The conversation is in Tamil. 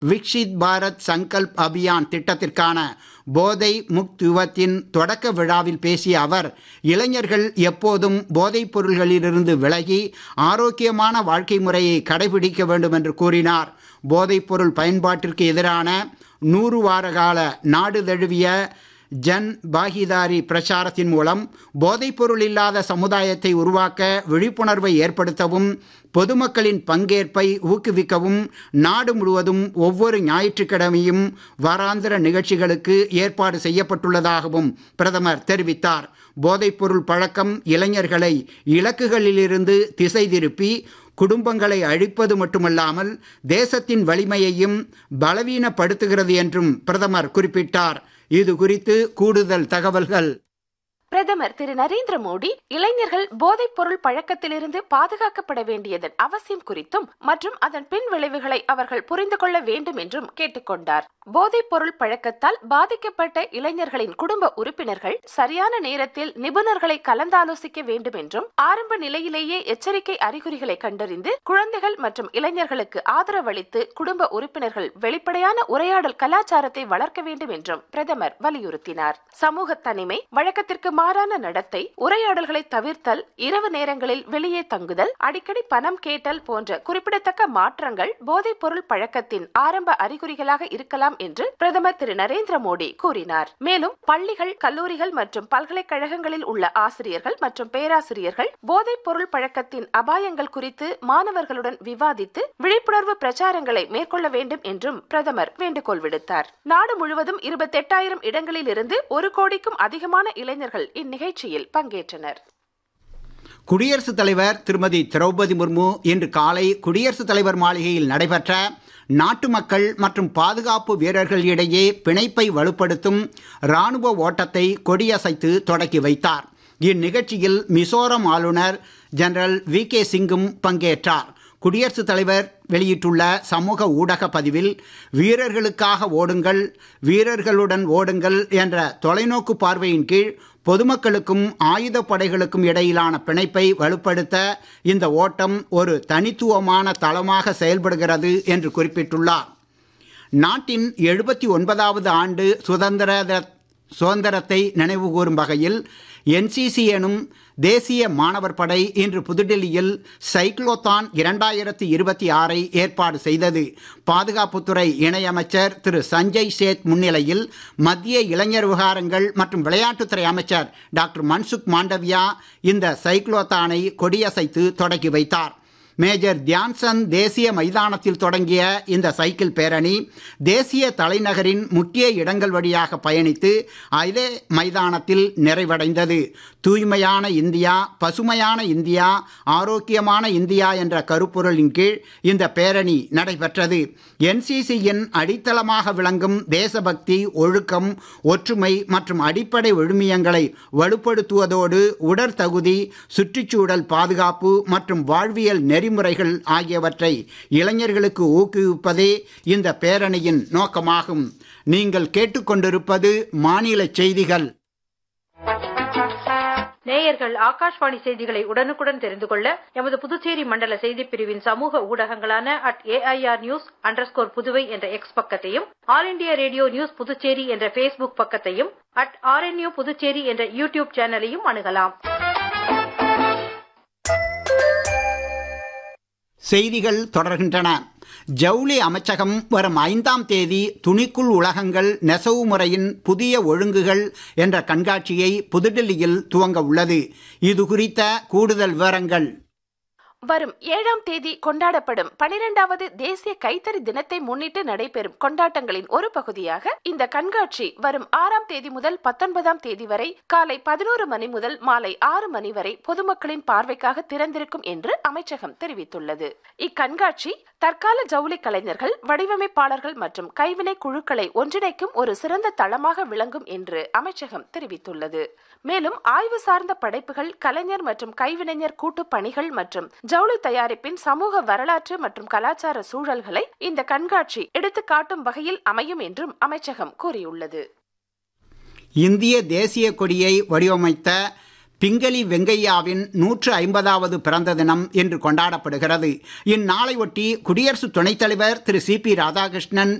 விக்ஷித் பாரத் சங்கல்ப் அபியான் திட்டத்திற்கான போதை முக்த் யுவத்தின் தொடக்க விழாவில் பேசிய அவர் இளைஞர்கள் எப்போதும் போதைப் பொருள்களிலிருந்து விலகி ஆரோக்கியமான வாழ்க்கை முறையை கடைபிடிக்க வேண்டும் என்று கூறினார் போதைப் பொருள் பயன்பாட்டிற்கு எதிரான நூறு வார கால நாடு தழுவிய ஜன் பாகிதாரி பிரச்சாரத்தின் மூலம் போதைப்பொருள் இல்லாத சமுதாயத்தை உருவாக்க விழிப்புணர்வை ஏற்படுத்தவும் பொதுமக்களின் பங்கேற்பை ஊக்குவிக்கவும் நாடு முழுவதும் ஒவ்வொரு ஞாயிற்றுக்கிழமையும் வாராந்திர நிகழ்ச்சிகளுக்கு ஏற்பாடு செய்யப்பட்டுள்ளதாகவும் பிரதமர் தெரிவித்தார் போதைப்பொருள் பழக்கம் இளைஞர்களை இலக்குகளிலிருந்து திசை திருப்பி குடும்பங்களை அழிப்பது மட்டுமல்லாமல் தேசத்தின் வலிமையையும் பலவீனப்படுத்துகிறது என்றும் பிரதமர் குறிப்பிட்டார் இது குறித்து கூடுதல் தகவல்கள் பிரதமர் திரு நரேந்திர மோடி இளைஞர்கள் போதைப் பொருள் பழக்கத்திலிருந்து பாதுகாக்கப்பட வேண்டியதன் அவசியம் குறித்தும் மற்றும் அதன் பின் விளைவுகளை அவர்கள் புரிந்து கொள்ள வேண்டும் என்றும் கேட்டுக்கொண்டார் போதைப் பொருள் பழக்கத்தால் பாதிக்கப்பட்ட இளைஞர்களின் குடும்ப உறுப்பினர்கள் சரியான நேரத்தில் நிபுணர்களை கலந்தாலோசிக்க வேண்டும் என்றும் ஆரம்ப நிலையிலேயே எச்சரிக்கை அறிகுறிகளை கண்டறிந்து குழந்தைகள் மற்றும் இளைஞர்களுக்கு ஆதரவளித்து குடும்ப உறுப்பினர்கள் வெளிப்படையான உரையாடல் கலாச்சாரத்தை வளர்க்க வேண்டும் என்றும் பிரதமர் வலியுறுத்தினார் சமூக தனிமை வழக்கத்திற்கு மாறான நடத்தை உரையாடல்களை தவிர்த்தல் இரவு நேரங்களில் வெளியே தங்குதல் அடிக்கடி பணம் கேட்டல் போன்ற குறிப்பிடத்தக்க மாற்றங்கள் போதைப் பொருள் பழக்கத்தின் ஆரம்ப அறிகுறிகளாக இருக்கலாம் என்று பிரதமர் திரு நரேந்திர மோடி கூறினார் மேலும் பள்ளிகள் கல்லூரிகள் மற்றும் பல்கலைக்கழகங்களில் உள்ள ஆசிரியர்கள் மற்றும் பேராசிரியர்கள் போதைப் பொருள் பழக்கத்தின் அபாயங்கள் குறித்து மாணவர்களுடன் விவாதித்து விழிப்புணர்வு பிரச்சாரங்களை மேற்கொள்ள வேண்டும் என்றும் பிரதமர் வேண்டுகோள் விடுத்தார் நாடு முழுவதும் இருபத்தெட்டாயிரம் இடங்களில் இருந்து ஒரு கோடிக்கும் அதிகமான இளைஞர்கள் இந்நிகழ்ச்சியில் பங்கேற்றனர் குடியரசுத் தலைவர் திருமதி திரௌபதி முர்மு இன்று காலை குடியரசுத் தலைவர் மாளிகையில் நடைபெற்ற நாட்டு மக்கள் மற்றும் பாதுகாப்பு வீரர்கள் இடையே பிணைப்பை வலுப்படுத்தும் ராணுவ ஓட்டத்தை கொடியசைத்து தொடக்கி வைத்தார் இந்நிகழ்ச்சியில் மிசோரம் ஆளுநர் ஜெனரல் வி கே சிங்கும் பங்கேற்றார் குடியரசுத் தலைவர் வெளியிட்டுள்ள சமூக ஊடக பதிவில் வீரர்களுக்காக ஓடுங்கள் வீரர்களுடன் ஓடுங்கள் என்ற தொலைநோக்கு பார்வையின் கீழ் பொதுமக்களுக்கும் ஆயுத படைகளுக்கும் இடையிலான பிணைப்பை வலுப்படுத்த இந்த ஓட்டம் ஒரு தனித்துவமான தளமாக செயல்படுகிறது என்று குறிப்பிட்டுள்ளார் நாட்டின் எழுபத்தி ஒன்பதாவது ஆண்டு சுதந்திர சுதந்திரத்தை நினைவுகூரும் வகையில் என்சிசி எனும் தேசிய மாணவர் படை இன்று புதுடெல்லியில் சைக்ளோத்தான் இரண்டாயிரத்தி இருபத்தி ஆறை ஏற்பாடு செய்தது பாதுகாப்புத்துறை இணையமைச்சர் திரு சஞ்சய் சேத் முன்னிலையில் மத்திய இளைஞர் விவகாரங்கள் மற்றும் விளையாட்டுத்துறை அமைச்சர் டாக்டர் மன்சுக் மாண்டவியா இந்த சைக்ளோத்தானை கொடியசைத்து தொடக்கி வைத்தார் மேஜர் தியான்சந்த் தேசிய மைதானத்தில் தொடங்கிய இந்த சைக்கிள் பேரணி தேசிய தலைநகரின் முக்கிய இடங்கள் வழியாக பயணித்து அதே மைதானத்தில் நிறைவடைந்தது தூய்மையான இந்தியா பசுமையான இந்தியா ஆரோக்கியமான இந்தியா என்ற கருப்பொருளின் கீழ் இந்த பேரணி நடைபெற்றது என்சிசியின் அடித்தளமாக விளங்கும் தேசபக்தி ஒழுக்கம் ஒற்றுமை மற்றும் அடிப்படை விழுமியங்களை வலுப்படுத்துவதோடு உடற்தகுதி சுற்றுச்சூழல் பாதுகாப்பு மற்றும் வாழ்வியல் நெறிமுறைகள் ஆகியவற்றை இளைஞர்களுக்கு ஊக்குவிப்பதே இந்த பேரணியின் நோக்கமாகும் நீங்கள் கேட்டுக்கொண்டிருப்பது மாநில செய்திகள் நேயர்கள் ஆகாஷ்வாணி செய்திகளை உடனுக்குடன் தெரிந்து கொள்ள எமது புதுச்சேரி மண்டல செய்திப் பிரிவின் சமூக ஊடகங்களான at AIR news underscore Puduvai என்ற எக்ஸ் பக்கத்தையும் All India Radio News Puducherry என்ற பேஸ்புக் பக்கத்தையும் அட் ஆர்என்யூ புதுச்சேரி என்ற யூடியூப் சேனலையும் அணுகலாம் செய்திகள் தொடர்கின்றன ஜவுளி அமைச்சகம் வரும் ஐந்தாம் தேதி துணிக்குள் உலகங்கள் நெசவு முறையின் புதிய ஒழுங்குகள் என்ற கண்காட்சியை புதுடெல்லியில் துவங்க உள்ளது இது குறித்த கூடுதல் விவரங்கள் வரும் ஏழாம் தேதி கொண்டாடப்படும் பனிரெண்டாவது தேசிய கைத்தறி தினத்தை முன்னிட்டு நடைபெறும் கொண்டாட்டங்களின் ஒரு பகுதியாக இந்த கண்காட்சி வரும் ஆறாம் தேதி முதல் பத்தொன்பதாம் தேதி வரை காலை பதினோரு மணி முதல் மாலை ஆறு மணி வரை பொதுமக்களின் பார்வைக்காக திறந்திருக்கும் என்று அமைச்சகம் தெரிவித்துள்ளது இக்கண்காட்சி தற்கால ஜவுளி கலைஞர்கள் வடிவமைப்பாளர்கள் மற்றும் கைவினை குழுக்களை ஒன்றிணைக்கும் ஒரு சிறந்த தளமாக விளங்கும் என்று அமைச்சகம் தெரிவித்துள்ளது மேலும் ஆய்வு சார்ந்த படைப்புகள் கலைஞர் மற்றும் கைவினைஞர் கூட்டு பணிகள் மற்றும் ஜவுளி தயாரிப்பின் சமூக வரலாற்று மற்றும் கலாச்சார சூழல்களை இந்த கண்காட்சி எடுத்து காட்டும் வகையில் அமையும் என்றும் அமைச்சகம் கூறியுள்ளது இந்திய தேசிய கொடியை வடிவமைத்த பிங்களி வெங்கையாவின் நூற்று ஐம்பதாவது பிறந்த தினம் இன்று கொண்டாடப்படுகிறது இந்நாளையொட்டி குடியரசு துணைத் தலைவர் திரு சி பி ராதாகிருஷ்ணன்